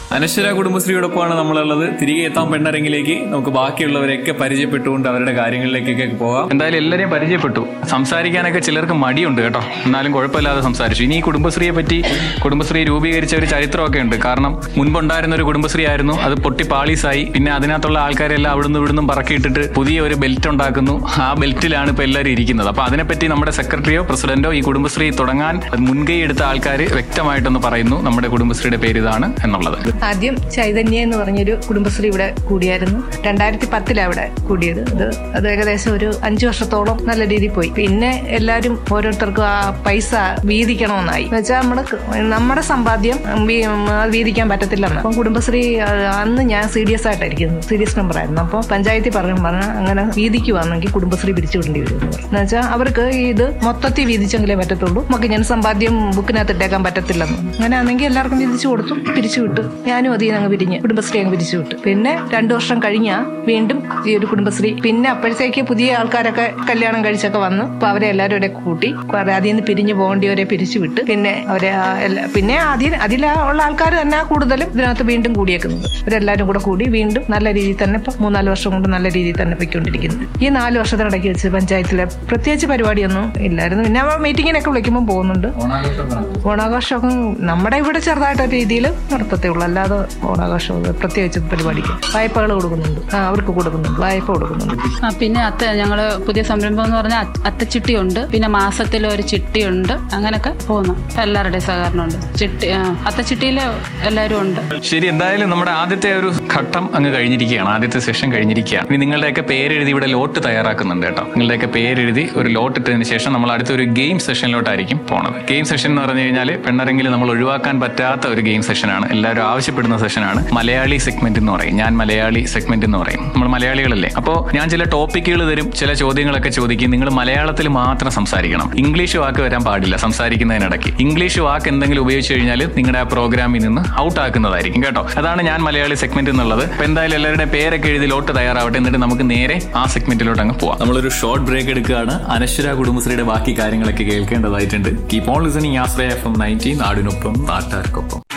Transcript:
അനശ്വര കുടുംബശ്രീയോടൊപ്പമാണ് നമ്മളുള്ളത് തിരികെ എത്താൻ പെണ്ണരങ്ങിലേക്ക് നമുക്ക് ബാക്കിയുള്ളവരെയൊക്കെ പരിചയപ്പെട്ടുകൊണ്ട് അവരുടെ കാര്യങ്ങളിലേക്കൊക്കെ പോകാം എന്തായാലും എല്ലാവരെയും പരിചയപ്പെട്ടു സംസാരിക്കാനൊക്കെ ചിലർക്ക് മടിയുണ്ട് കേട്ടോ എന്നാലും കുഴപ്പമില്ലാതെ സംസാരിച്ചു ഇനി ഈ കുടുംബശ്രീയെ പറ്റി കുടുംബശ്രീ രൂപീകരിച്ച ഒരു ചരിത്രമൊക്കെ ഉണ്ട് കാരണം മുൻപുണ്ടായിരുന്ന ഒരു കുടുംബശ്രീ ആയിരുന്നു അത് പൊട്ടി പാളീസായി പിന്നെ അതിനകത്തുള്ള ആൾക്കാരെല്ലാം അവിടുന്ന് ഇവിടുന്ന് പറക്കിയിട്ടിട്ട് പുതിയ ഒരു ബെൽറ്റ് ഉണ്ടാക്കുന്നു ആ ബെൽറ്റിലാണ് ഇപ്പൊ എല്ലാവരും ഇരിക്കുന്നത് അപ്പൊ അതിനെപ്പറ്റി നമ്മുടെ സെക്രട്ടറിയോ പ്രസിഡന്റോ ഈ കുടുംബശ്രീ തുടങ്ങാൻ മുൻകൈ എടുത്ത ആൾക്കാർ വ്യക്തമായിട്ടൊന്ന് പറയുന്നു നമ്മുടെ കുടുംബശ്രീയുടെ പേര് ഇതാണ് എന്നുള്ളത് ആദ്യം ചൈതന്യ എന്ന് പറഞ്ഞൊരു കുടുംബശ്രീ ഇവിടെ കൂടിയായിരുന്നു രണ്ടായിരത്തി പത്തിലാണ് ഇവിടെ കൂടിയത് അത് അത് ഏകദേശം ഒരു അഞ്ചു വർഷത്തോളം നല്ല രീതിയിൽ പോയി പിന്നെ എല്ലാവരും ഓരോരുത്തർക്കും ആ പൈസ വീതിക്കണമെന്നായി എന്നുവെച്ചാൽ നമ്മുടെ നമ്മുടെ സമ്പാദ്യം വീ- അത് വീതിക്കാൻ പറ്റത്തില്ലെന്ന് അപ്പം കുടുംബശ്രീ ആ, അന്ന് ഞാൻ സി ഡി എസ് ആയിട്ടായിരിക്കുന്നു സീരിയസ് നമ്പർ ആയിരുന്നു അപ്പോൾ പഞ്ചായത്തിൽ പറഞ്ഞു പറഞ്ഞ അങ്ങനെ വീതിക്കുവാണെങ്കിൽ കുടുംബശ്രീ പിരിച്ചു വിടേണ്ടി വരും എന്ന് പറഞ്ഞു എന്നുവെച്ചാൽ അവർക്ക് ഇത് മൊത്തത്തിൽ വീതിച്ചെങ്കിലേ പറ്റത്തുള്ളൂ നമുക്ക് ഞാൻ സമ്പാദ്യം ബുക്കിനകത്ത് ഇട്ടേക്കാൻ പറ്റത്തില്ലെന്ന് അങ്ങനെ ആണെങ്കിൽ എല്ലാവർക്കും വീതിച്ചു കൊടുത്തു പിരിച്ചു വിട്ടു ഞാനും അതിൽ നിന്ന് അങ്ങ് പിരിഞ്ഞ് കുടുംബശ്രീ അങ്ങ് പിരിച്ചു വിട്ടു പിന്നെ രണ്ടു വർഷം കഴിഞ്ഞാ വീണ്ടും ഈ ഒരു കുടുംബശ്രീ പിന്നെ അപ്പോഴത്തേക്ക് പുതിയ ആൾക്കാരൊക്കെ കല്യാണം കഴിച്ചൊക്കെ വന്നു അപ്പൊ അവരെ എല്ലാവരും ഇവിടെ കൂട്ടി കുറെ അതിൽ നിന്ന് പിരിഞ്ഞു പോകേണ്ടിയവരെ പിരിച്ചു വിട്ട് പിന്നെ അവരെ ആ എല്ലാ- പിന്നെ അതിൽ അതിലുള്ള ആൾക്കാർ തന്നെ കൂടുതലും ഇതിനകത്ത് വീണ്ടും കൂടിയേക്കുന്നത് ഇവരെല്ലാവരും കൂടെ കൂടി വീണ്ടും നല്ല രീതിയിൽ തന്നെ ഇപ്പൊ മൂന്നാല് വർഷം കൊണ്ട് നല്ല രീതിയിൽ തന്നെ പൊയ്ക്കൊണ്ടിരിക്കുന്നു ഈ നാല് വർഷത്തിനിടയ്ക്ക് വെച്ച് പഞ്ചായത്തിലെ പ്രത്യേകിച്ച് പരിപാടിയൊന്നും ഇല്ലായിരുന്നു പിന്നെ മീറ്റിങ്ങിനൊക്കെ വിളിക്കുമ്പോൾ പോകുന്നുണ്ട് ഓണാഘോഷമൊക്കെ നമ്മുടെ ഇവിടെ ചെറുതായിട്ട് രീതിയിൽ നടത്തത്തേ ഉള്ളൂ അല്ലാതെ ഓണാഘോഷം പ്രത്യേകിച്ച് പരിപാടിക്ക് വായ്പകൾ കൊടുക്കുന്നുണ്ട് ആ അവർക്ക് കൊടുക്കുന്നുണ്ട് വായ്പ കൊടുക്കുന്നുണ്ട് ആ, പിന്നെ അത്ത ഞങ്ങള് പുതിയ സംരംഭം എന്ന് പറഞ്ഞാൽ അത്ത- അത്തച്ചിട്ടിയുണ്ട് പിന്നെ മാസത്തിൽ ഒരു ചിട്ടിയുണ്ട് അങ്ങനെയൊക്കെ പോകുന്നു എല്ലാവരുടെയും സഹകരണമുണ്ട് ചിട്ടി ആ, അത്തച്ചിട്ടിയിൽ എല്ലാവരും ഉണ്ട് ശരി എന്തായാലും നമ്മുടെ ആദ്യത്തെ ഒരു ഘട്ടം അങ്ങ് കഴിഞ്ഞിരിക്കുകയാണ് ആദ്യത്തെ സെഷൻ കഴിഞ്ഞിരിക്കുകയാണ് ഇനി നിങ്ങളുടെയൊക്കെ പേരെഴുതി ഇവിടെ ലോട്ട് തയ്യാറാക്കുന്നുണ്ട് കേട്ടോ നിങ്ങളുടെയൊക്കെ പേരെഴുതി ഒരു ലോട്ട് ഇട്ടതിന് ശേഷം നമ്മൾ അടുത്ത ഒരു ഗെയിം സെഷനിലോട്ടായിരിക്കും പോണത് ഗെയിം സെഷൻ എന്ന് പറഞ്ഞു കഴിഞ്ഞാൽ പെണ്ണറെങ്കിൽ നമ്മൾ ഒഴിവാക്കാൻ പറ്റാത്ത ഒരു ഗെയിം സെഷനാണ് എല്ലാവരും ആവശ്യപ്പെടുന്ന സെഷനാണ് മലയാളി സെഗ്മെന്റ് എന്ന് പറയും ഞാൻ മലയാളി സെഗ്മെന്റ് എന്ന് പറയും നമ്മൾ മലയാളികളല്ലേ അപ്പോൾ ഞാൻ ചില ടോപ്പിക്കുകൾ തരും ചില ചോദ്യങ്ങളൊക്കെ ചോദിക്കും നിങ്ങൾ മലയാളത്തിൽ മാത്രം സംസാരിക്കണം ഇംഗ്ലീഷ് വാക്ക് വരാൻ പാടില്ല സംസാരിക്കുന്നതിനിടയ്ക്ക് ഇംഗ്ലീഷ് വാക്ക് എന്തെങ്കിലും ഉപയോഗിച്ച് കഴിഞ്ഞാൽ നിങ്ങളുടെ ആ പ്രോഗ്രാമിൽ നിന്ന് ഔട്ട് ആക്കുന്നതായിരിക്കും കേട്ടോ അതാണ് ഞാൻ മലയാളി സെഗ്മെന്റ് എന്നുള്ളത് അപ്പൊ എന്തായാലും എല്ലാവരുടെ പേരൊക്കെ എഴുതി ലോട്ട് തയ്യാറാവട്ടെ എന്നിട്ട് നമുക്ക് നേരെ ആ സെഗ്മെന്റിലോട്ട് അങ്ങ് പോവാം നമ്മളൊരു ഷോർട്ട് ബ്രേക്ക് എടുക്കുകയാണ് അനശ്വര കുടുംബശ്രീയുടെ ബാക്കി കാര്യങ്ങളൊക്കെ കേൾക്കേണ്ടതായിട്ടുണ്ട് keep on listening Ashraya F M nineteen നാടിനൊപ്പം നാട്ടുകാർക്കൊപ്പം